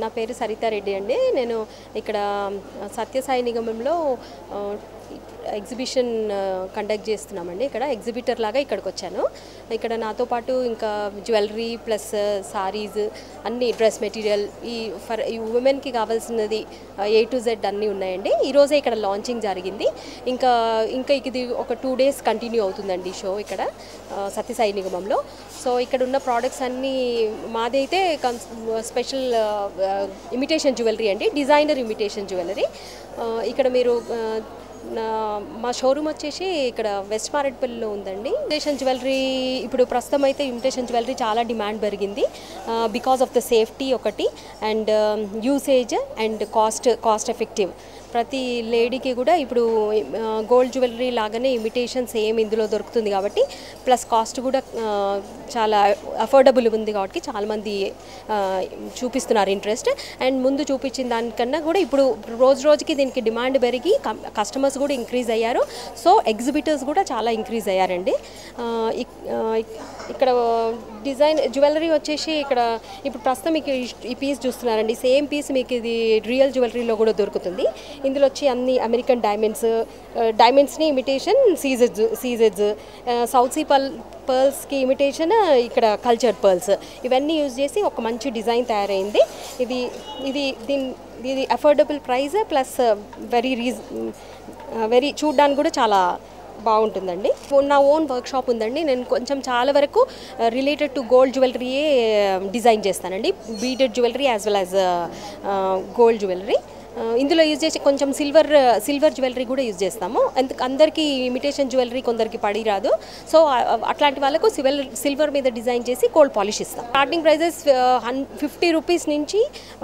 నా పేరు సరితారెడ్డి అండి నేను ఇక్కడ సత్యసాయి నిగమంలో ఆ, ఎగ్జిబిషన్ కండక్ట్ చేస్తున్నామండి ఇక్కడ ఎగ్జిబిటర్ లాగా ఇక్కడికి వచ్చాను ఇక్కడ నాతో పాటు ఇంకా జ్యువెలరీ ప్లస్ సారీస్ అన్ని డ్రెస్ మెటీరియల్ ఈ ఫర్ ఈ ఉమెన్కి కావాల్సినది ఏ టు జెడ్ అన్నీ ఉన్నాయండి ఈరోజే ఇక్కడ లాంచింగ్ జరిగింది ఇంకా ఇంకా ఇది ఒక టూ డేస్ కంటిన్యూ అవుతుందండి ఈ షో ఇక్కడ ఆ, సత్యసాయి నిగమంలో సో ఇక్కడ ఉన్న ప్రోడక్ట్స్ అన్నీ మాదైతే కన్స్ స్పెషల్ ఇమిటేషన్ జ్యువెలరీ అండి డిజైనర్ ఇమిటేషన్ జ్యువెలరీ ఇక్కడ మీరు ఆ, నా- మా షోరూమ్ వచ్చేసి ఇక్కడ వెస్ట్ మారేడ్పల్లిలో ఉందండి ఇమిటేషన్ జ్యువెలరీ ఇప్పుడు ప్రస్తుతం అయితే ఇమిటేషన్ జ్యువెలరీ చాలా డిమాండ్ పెరిగింది బికాస్ ఆఫ్ ద సేఫ్టీ ఒకటి and usage and cost cost effective ప్రతి లేడీకి కూడా ఇప్పుడు గోల్డ్ జ్యువెలరీ లాగానే ఇమిటేషన్ సేమ్ ఇందులో దొరుకుతుంది కాబట్టి ప్లస్ కాస్ట్ కూడా ఆ, చాలా అఫోర్డబుల్ ఉంది కాబట్టి చాలామంది ఆ, చూపిస్తున్నారు ఇంట్రెస్ట్ అండ్ ముందు చూపించిన దానికన్నా కూడా ఇప్పుడు రోజు రోజుకి దీనికి డిమాండ్ పెరిగి కస్టమర్స్ కూడా ఇంక్రీజ్ అయ్యారు సో ఎగ్జిబిటర్స్ కూడా చాలా ఇంక్రీజ్ అయ్యారండి ఆ, ఇక్- ఆ, ఇక్- ఇక్కడ డిజైన్ జ్యువెలరీ వచ్చేసి ఇక్కడ ఇప్పుడు ప్రస్తుతం మీకు ఈ- ఈ పీస్ చూస్తున్నారండి సేమ్ పీస్ మీకు ఇది రియల్ జ్యువెలరీలో కూడా దొరుకుతుంది ఇందులో వచ్చి అన్ని American diamonds డైమండ్స్ని imitation సీజెడ్స్ సీజెడ్స్ south sea పల్ పర్ల్స్కి ఇమిటేషన్ ఇక్కడ కల్చర్డ్ పర్ల్స్ ఇవన్నీ యూజ్ చేసి ఒక మంచి డిజైన్ తయారైంది ఇది ఇది దీని ఇది affordable price plus very రీజ్ very చూడ్డానికి కూడా చాలా బాగుంటుందండి నా ఓన్ వర్క్ షాప్ ఉందండి నేను కొంచెం చాలా వరకు రిలేటెడ్ టు గోల్డ్ జ్యువెలరీయే డిజైన్ చేస్తానండి beaded jewellery as well as gold jewellery ఇందులో యూజ్ చేసి కొంచెం సిల్వర్ సిల్వర్ జ్యువెలరీ కూడా యూజ్ చేస్తాము ఎందుకు అందరికీ ఇమిటేషన్ జ్యువెలరీ కొందరికి పడి రాదు సో అట్లాంటి వాళ్ళకు సిల్వర్ సిల్వర్ మీద డిజైన్ చేసి గోల్డ్ పాలిష్ ఇస్తాం స్టార్టింగ్ ప్రైజెస్ హన్ ఫిఫ్టీ రూపీస్ నుంచి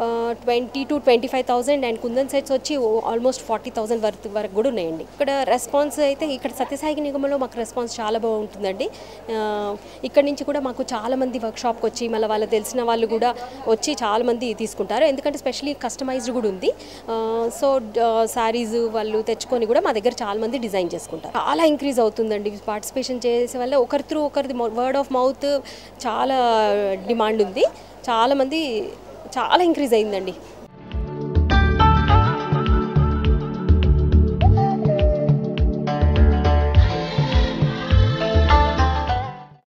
twenty to twenty five thousand and kundan sets వచ్చి ఆల్మోస్ట్ ఫార్టీ థౌసండ్ వరకు వరకు కూడా ఉన్నాయండి ఇక్కడ రెస్పాన్స్ అయితే ఇక్కడ సత్యసాయి నిగమంలో మాకు రెస్పాన్స్ చాలా బాగుంటుందండి ఆ, ఇక్కడ నుంచి కూడా మాకు చాలా మంది వర్క్ షాప్కి వచ్చి మళ్ళీ వాళ్ళకి తెలిసిన వాళ్ళు కూడా వచ్చి చాలా మంది తీసుకుంటారు ఎందుకంటే స్పెషలీ కస్టమైజ్డ్ కూడా ఉంది ఆ, సో శారీస్ వాళ్ళు తెచ్చుకొని కూడా మా దగ్గర చాలా మంది డిజైన్ చేసుకుంటారు చాలా ఇంక్రీజ్ అవుతుందండి పార్టిసిపేషన్ చేసే వల్ల ఒకరి త్రూ ఒకరిది వర్డ్ ఆఫ్ మౌత్ చాలా డిమాండ్ ఉంది చాలా మంది చాలా ఇంక్రీజ్ అయిందండి